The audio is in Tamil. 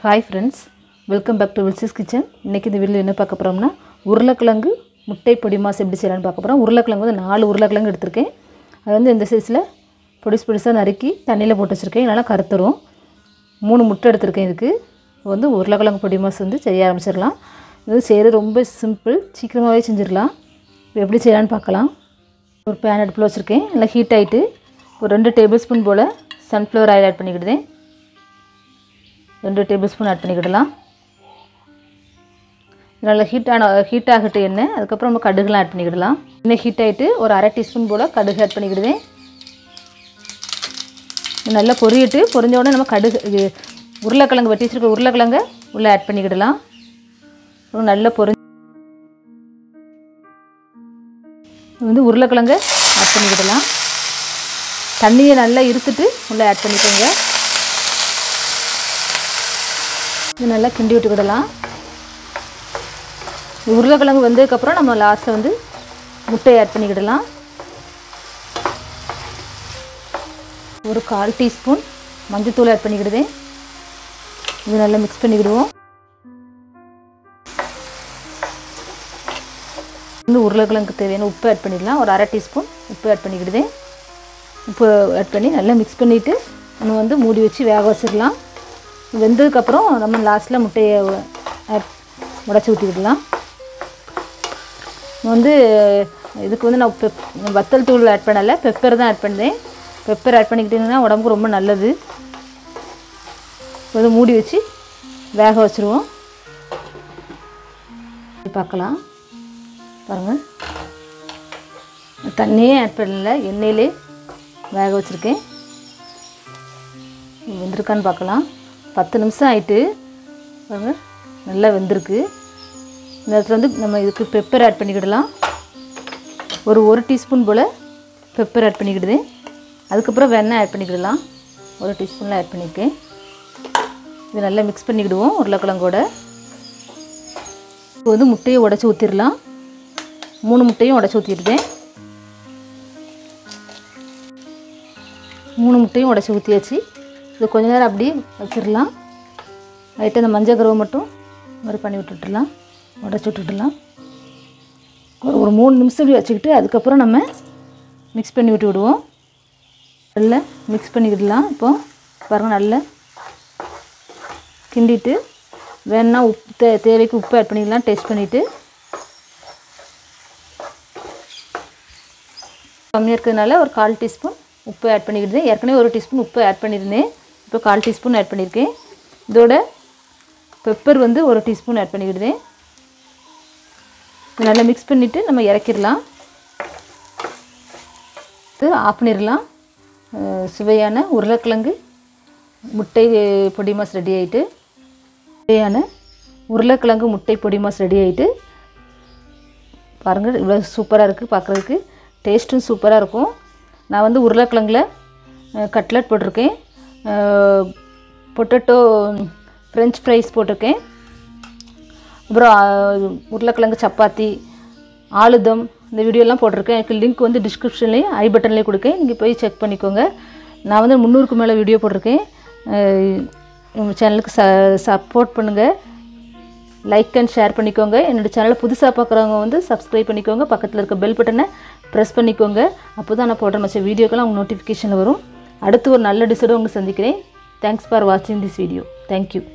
hi friends welcome back to வில்சிஸ் கிச்சன் இன்றைக்கி இந்த வீடியோவில் என்ன பார்க்க போகிறோம்னா உருளைக்கிழங்கு முட்டை பொடி மாஸ் எப்படி செய்யலாம்னு பார்க்க போகிறோம் உருளைக்கிழங்கு வந்து நாலு உருளைக்கிழங்கு எடுத்திருக்கேன் அது வந்து இந்த சைஸில் பொடிசு பொடிசாக நறுக்கி தண்ணியில் போட்டு வச்சுருக்கேன் இல்லைனா கருத்துரும் மூணு முட்டை எடுத்திருக்கேன் இதுக்கு இப்போ வந்து உருளைக்கிழங்கு பொடி மாஸ் வந்து செய்ய ஆரம்பிச்சிடலாம் இது செய்கிறது ரொம்ப சிம்பிள் சீக்கிரமாகவே செஞ்சிடலாம் இப்போ எப்படி செய்யலான்னு பார்க்கலாம் ஒரு பேன் அடுப்பில் வச்சுருக்கேன் நல்லா ஹீட் ஆகிட்டு ஒரு ரெண்டு டேபிள் ஸ்பூன் போல் சன்ஃப்ளவர் ஆயில் ஆட் பண்ணிக்கிட்டேன் ரெண்டு டேபிள் ஸ்பூன் ஆட் பண்ணிக்கிடலாம் இது நல்லா ஹீட் ஆன ஹீட் ஆகட்டு எண்ணெய் அதுக்கப்புறம் நம்ம கடுகுலாம் ஆட் பண்ணிக்கிடலாம் எண்ணெய் ஹீட் ஆகிட்டு ஒரு அரை டீஸ்பூன் போல் கடுகு ஆட் பண்ணிக்கிடுவேன் இது நல்லா பொரியட்டு பொரிஞ்ச உடனே நம்ம கடுகு இது உருளைக்கிழங்கு வெட்டி வச்சுருக்க உருளைக்கிழங்கை உள்ளே ஆட் பண்ணிக்கிடலாம் அப்புறம் நல்லா பொரி இது வந்து உருளைக்கிழங்கை ஆட் பண்ணிக்கிடலாம் தண்ணியை நல்லா இருத்துட்டு உள்ளே ஆட் பண்ணிக்கோங்க இது நல்லா கிண்டி விட்டுக்கிடலாம் இது உருளைக்கிழங்கு வந்ததுக்கப்புறம் நம்ம லாஸ்ட்டில் வந்து முட்டையை ஆட் பண்ணிக்கிடலாம் ஒரு கால் டீஸ்பூன் மஞ்சத்தூள் ஆட் பண்ணிக்கிடுவேன் இது நல்லா மிக்ஸ் பண்ணிக்கிடுவோம் வந்து உருளைக்கிழங்குக்கு தேவையான உப்பு ஆட் பண்ணிடலாம் ஒரு அரை டீஸ்பூன் உப்பு ஆட் பண்ணிக்கிடுவேன் உப்பு ஆட் பண்ணி நல்லா மிக்ஸ் பண்ணிவிட்டு நம்ம வந்து மூடி வச்சு வேக வச்சிடலாம் வெந்ததுக்கப்புறம் நம்ம லாஸ்ட்டில் முட்டையை ஆட் உடச்சி ஊற்றிக்கிடலாம் வந்து இதுக்கு வந்து நான் பெப் வத்தல் தூள் ஆட் பண்ணலை பெப்பர் தான் ஆட் பண்ணேன் பெப்பர் ஆட் பண்ணிக்கிட்டிங்கன்னா உடம்புக்கு ரொம்ப நல்லது வந்து மூடி வச்சு வேக வச்சுருவோம் பார்க்கலாம் பாருங்கள் தண்ணியே ஆட் பண்ணல எண்ணெயிலே வேக வச்சுருக்கேன் வெந்திருக்கான்னு பார்க்கலாம் பத்து நிமிஷம் ஆயிட்டு பாருங்கள் நல்லா வெந்திருக்கு இந்த இடத்துல வந்து நம்ம இதுக்கு பெப்பர் ஆட் பண்ணிக்கிடலாம் ஒரு ஒரு டீஸ்பூன் போல் பெப்பர் ஆட் பண்ணிக்கிடுது அதுக்கப்புறம் வெண்ணெய் ஆட் பண்ணிக்கிடலாம் ஒரு டீஸ்பூனில் ஆட் பண்ணியிருக்கேன் இது நல்லா மிக்ஸ் பண்ணிக்கிடுவோம் உருளைக்கிழங்கோட இப்போ வந்து முட்டையை உடச்சி ஊற்றிடலாம் மூணு முட்டையும் உடச்சி ஊற்றிடுதேன் மூணு முட்டையும் உடச்சி ஊற்றியாச்சு இது கொஞ்ச நேரம் அப்படியே வச்சிடலாம் லைட்டாக அந்த மஞ்சள் கருவை மட்டும் மாதிரி பண்ணி விட்டுட்டுலாம் உடச்சி விட்டுடலாம் ஒரு ஒரு மூணு நிமிஷம் இப்படி வச்சுக்கிட்டு அதுக்கப்புறம் நம்ம மிக்ஸ் பண்ணி விட்டு விடுவோம் நல்லா மிக்ஸ் பண்ணிக்கிடலாம் இப்போ பாருங்கள் நல்லா கிண்டிட்டு வேணா உப்பு தே தேவைக்கு உப்பு ஆட் பண்ணிக்கலாம் டேஸ்ட் பண்ணிவிட்டு கம்மியாக இருக்கிறதுனால ஒரு கால் டீஸ்பூன் உப்பு ஆட் பண்ணிக்கிட்டேன் ஏற்கனவே ஒரு டீஸ்பூன் உப்பு ஆட் பண்ணியிருந்தேன் இப்போ கால் டீஸ்பூன் ஆட் பண்ணியிருக்கேன் இதோட பெப்பர் வந்து ஒரு டீஸ்பூன் ஆட் பண்ணிக்கிடுவேன் நல்லா மிக்ஸ் பண்ணிவிட்டு நம்ம இறக்கிடலாம் இது ஆஃப் பண்ணிடலாம் சுவையான உருளைக்கிழங்கு முட்டை பொடி மாஸ் ரெடி ஆகிட்டு சுவையான உருளைக்கிழங்கு முட்டை பொடி மாஸ் ரெடி ஆகிட்டு பாருங்கள் இவ்வளோ சூப்பராக இருக்குது பார்க்குறதுக்கு டேஸ்ட்டும் சூப்பராக இருக்கும் நான் வந்து உருளைக்கிழங்குல கட்லட் போட்டிருக்கேன் பொட்டேட்டோ ஃப்ரெஞ்ச் ஃப்ரைஸ் போட்டிருக்கேன் அப்புறம் உருளைக்கிழங்கு சப்பாத்தி ஆளுதம் இந்த வீடியோலாம் போட்டிருக்கேன் எனக்கு லிங்க் வந்து டிஸ்கிரிப்ஷன்லேயும் ஐ பட்டன்லேயும் கொடுக்கேன் நீங்கள் போய் செக் பண்ணிக்கோங்க நான் வந்து முந்நூறுக்கு மேலே வீடியோ போட்டிருக்கேன் உங்கள் சேனலுக்கு ச சப்போர்ட் பண்ணுங்கள் லைக் அண்ட் ஷேர் பண்ணிக்கோங்க என்னோடய சேனலை புதுசாக பார்க்குறவங்க வந்து சப்ஸ்கிரைப் பண்ணிக்கோங்க பக்கத்தில் இருக்க பெல் பட்டனை ப்ரெஸ் பண்ணிக்கோங்க அப்போ தான் நான் போடுற மற்ற வீடியோக்கெல்லாம் உங்கள் நோட்டிஃபிகேஷன் வரும் அடுத்து ஒரு நல்ல டிஷோட உங்களை சந்திக்கிறேன் தேங்க்ஸ் ஃபார் வாட்சிங் திஸ் வீடியோ தேங்க்யூ